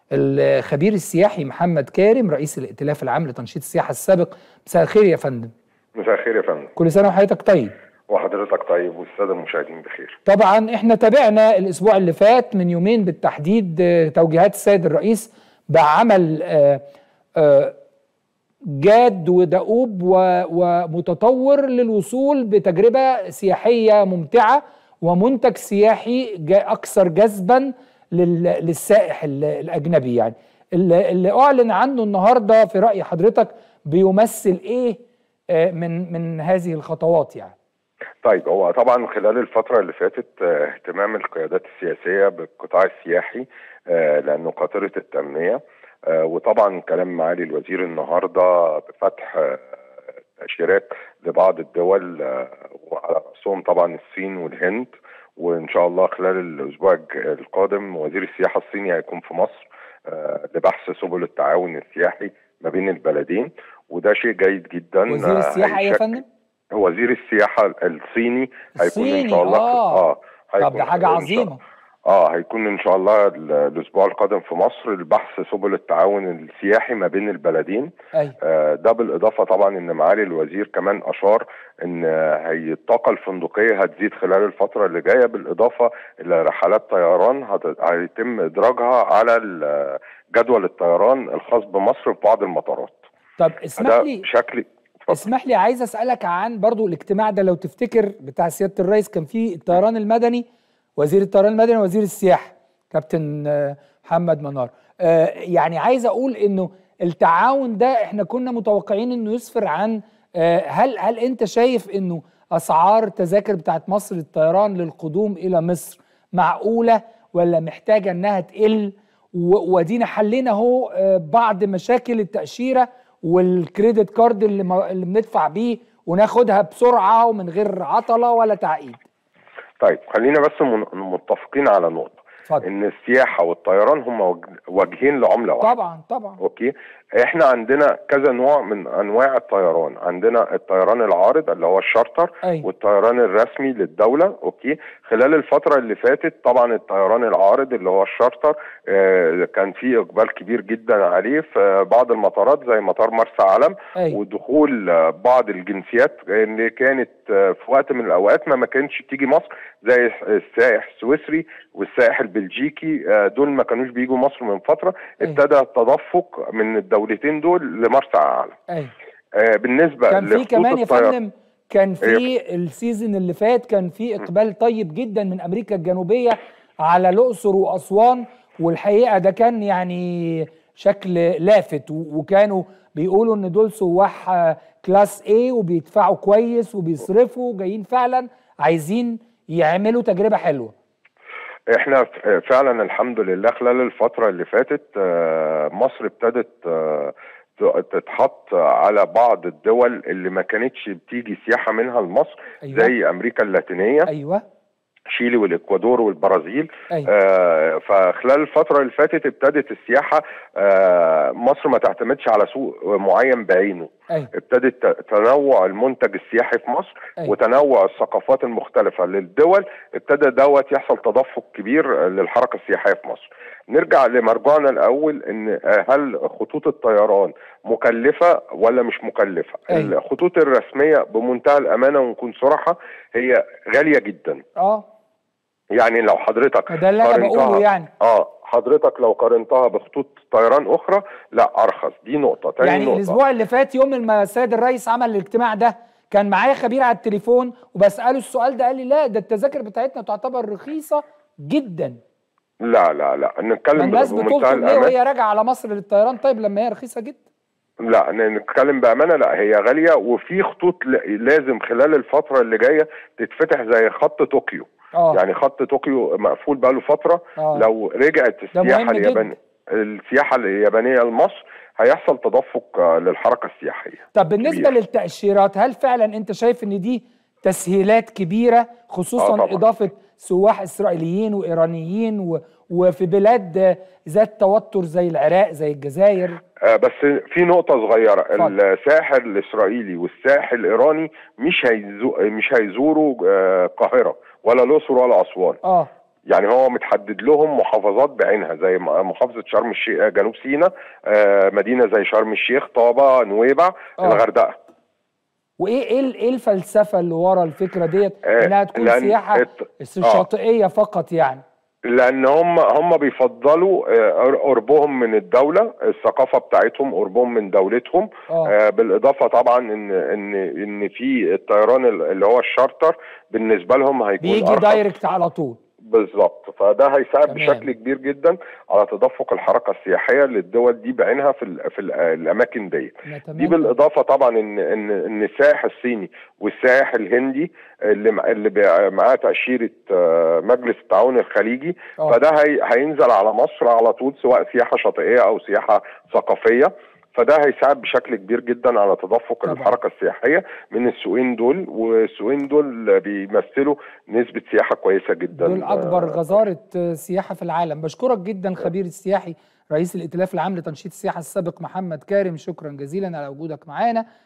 الخبير السياحي محمد كارم رئيس الائتلاف العام لتنشيط السياحه السابق مساء الخير يا فندم مساء الخير يا فندم كل سنه وحضرتك طيب وحضرتك طيب والساده المشاهدين بخير طبعا احنا تابعنا الاسبوع اللي فات من يومين بالتحديد آه، توجيهات السيد الرئيس بعمل آه، آه، جاد ودؤوب و- ومتطور للوصول بتجربه سياحيه ممتعه ومنتج سياحي جا- اكثر جذبا لل- للسائح ال- الاجنبي يعني اللي اللي اعلن عنه النهارده في راي حضرتك بيمثل ايه آه، من من هذه الخطوات يعني طيب هو طبعا خلال الفتره اللي فاتت آه، اهتمام القيادات السياسيه بالقطاع السياحي آه، لانه قاطره التنميه آه، وطبعا كلام معالي الوزير النهارده بفتح آه، تاشيرات لبعض الدول آه، وعلى راسهم طبعا الصين والهند وان شاء الله خلال الاسبوع الج- القادم وزير السياحه الصيني هيكون في مصر آه، لبحث سبل التعاون السياحي ما بين البلدين وده شيء جيد جدا وزير آه، السياحه ايه يا هيشكل- فندم؟ وزير السياحه الصيني هيكون ان الصيني، شاء الله آه. اه هيكون طب ده حاجه إن شاء- عظيمه اه هيكون ان شاء الله ال- الاسبوع القادم في مصر لبحث سبل التعاون السياحي ما بين البلدين ايوه آه ده بالاضافه طبعا ان معالي الوزير كمان اشار ان آه، هي الطاقه الفندقيه هتزيد خلال الفتره اللي جايه بالاضافه الى رحلات طيران هت- هيتم ادراجها على ال- جدول الطيران الخاص بمصر في بعض المطارات طب اسمح ده لي بشكل اتفضل. اسمح لي عايز اسالك عن برضو الاجتماع ده لو تفتكر بتاع سياده الرئيس كان فيه الطيران المدني وزير الطيران المدني وزير السياحه كابتن آه، محمد منار آه، يعني عايز اقول انه التعاون ده احنا كنا متوقعين انه يسفر عن آه، هل هل انت شايف انه اسعار التذاكر بتاعت مصر للطيران للقدوم الى مصر معقوله ولا محتاجه انها تقل و- وادينا حلينا اهو آه، بعض مشاكل التاشيره والكريدت كارد اللي, ما اللي بندفع بيه وناخدها بسرعه ومن غير عطله ولا تعقيد طيب خلينا بس من- متفقين على نقطه اتفضل ان السياحه والطيران هم وج- وجهين لعمله واحده طبعا طبعا اوكي احنا عندنا كذا نوع من انواع الطيران عندنا الطيران العارض اللي هو الشارتر أيوة. والطيران الرسمي للدوله اوكي خلال الفتره اللي فاتت طبعا الطيران العارض اللي هو الشارتر آه كان في اقبال كبير جدا عليه في بعض المطارات زي مطار مرسى علم أيوة. ودخول آه، بعض الجنسيات اللي كانت آه، في وقت من الاوقات ما ما كانتش تيجي مصر زي السائح السويسري والسائح البلجيكي آه، دول ما كانوش بيجوا مصر من فتره أيوة. ابتدى التدفق من الدولتين دول لمرسى علم ايوه آه، بالنسبه كان في لخطوط كمان يا الطيران- فندم كان في السيزون اللي فات كان في اقبال طيب جدا من امريكا الجنوبيه على الاقصر واسوان والحقيقه ده كان يعني شكل لافت و- وكانوا بيقولوا ان دول سواح آه، كلاس A وبيدفعوا كويس وبيصرفوا جايين فعلا عايزين يعملوا تجربه حلوه احنا ف- فعلا الحمد لله خلال الفترة اللي فاتت آه، مصر ابتدت آه، ت- تتحط على بعض الدول اللي ما كانتش بتيجي سياحة منها لمصر أيوة. زي أمريكا اللاتينية ايوه شيلي والإكوادور والبرازيل أيوة. آه، فخلال الفترة اللي فاتت ابتدت السياحة آه، مصر ما تعتمدش على سوق معين بعينه ايوه ابتدت ت- تنوع المنتج السياحي في مصر أيوة. وتنوع الثقافات المختلفة للدول ابتدى دوت يحصل تدفق كبير للحركة السياحية في مصر نرجع لمرجعنا الأول إن آه، هل خطوط الطيران مكلفة ولا مش مكلفة أيوة. الخطوط الرسمية بمنتهى الأمانة ونكون صراحة هي غالية جدا اه يعني لو حضرتك ما ده اللي انا بقوله قارنتها- يعني اه حضرتك لو قارنتها بخطوط طيران اخرى لا ارخص دي نقطه تاني يعني نقطه الاسبوع اللي فات يوم ما السيد الرئيس عمل الاجتماع ده كان معايا خبير على التليفون وبساله السؤال ده قال لي لا ده التذاكر بتاعتنا تعتبر رخيصه جدا لا لا لا ما نتكلم الناس بمنتهى بتطلب ليه الأمان وهي راجعه على مصر للطيران طيب لما هي رخيصه جدا لا نتكلم بأمانة لا هي غالية وفي خطوط ل- لازم خلال الفترة اللي جاية تتفتح زي خط طوكيو اه يعني خط طوكيو مقفول بقاله فترة آه. لو رجعت ده السياحة مهم اليابانية السياحة اليابانية لمصر هيحصل تدفق آه، للحركة السياحية طب بالنسبه كبير. للتاشيرات هل فعلا انت شايف ان دي تسهيلات كبيره خصوصا آه طبعاً. اضافه سواح اسرائيليين وايرانيين و... وفي بلاد آه، ذات توتر زي العراق زي الجزائر آه، بس في نقطة صغيرة اتفضل. الساحر الإسرائيلي والساحر الإيراني مش هيزو مش هيزوروا آه، القاهرة ولا الأقصر ولا أسوان اه يعني هو متحدد لهم محافظات بعينها زي م- محافظه شرم الشيخ جنوب سيناء آه، مدينه زي شرم الشيخ طابه نويبع آه. الغردقه وايه ايه ال- ايه الفلسفه اللي ورا الفكره ديت آه، انها تكون لأن سياحه الت- شاطئيه فقط يعني لان هم هم بيفضلوا آه، قربهم من الدوله الثقافه بتاعتهم قربهم من دولتهم اه آه، بالاضافه طبعا ان ان ان في الطيران اللي هو الشارتر بالنسبه لهم هيكون بيجي أرخص. دايركت على طول بالظبط فده هيساعد تمام. بشكل كبير جدا على تدفق الحركه السياحيه للدول دي بعينها في ال في ال الاماكن دي دي نتمنى بالاضافه طبعا ان ان ان السائح الصيني والسائح الهندي اللي مع- اللي بي- معاه تاشيره آه، مجلس التعاون الخليجي اه فده هي هينزل على مصر على طول سواء سياحه شاطئيه او سياحه ثقافيه فده هيساعد بشكل كبير جدا على تدفق طبعا. الحركه السياحيه من السوقين دول والسوقين دول بيمثلوا نسبه سياحه كويسه جدا دول اكبر غزاره سياحه في العالم بشكرك جدا خبير السياحي رئيس الائتلاف العام لتنشيط السياحه السابق محمد كارم شكرا جزيلا على وجودك معانا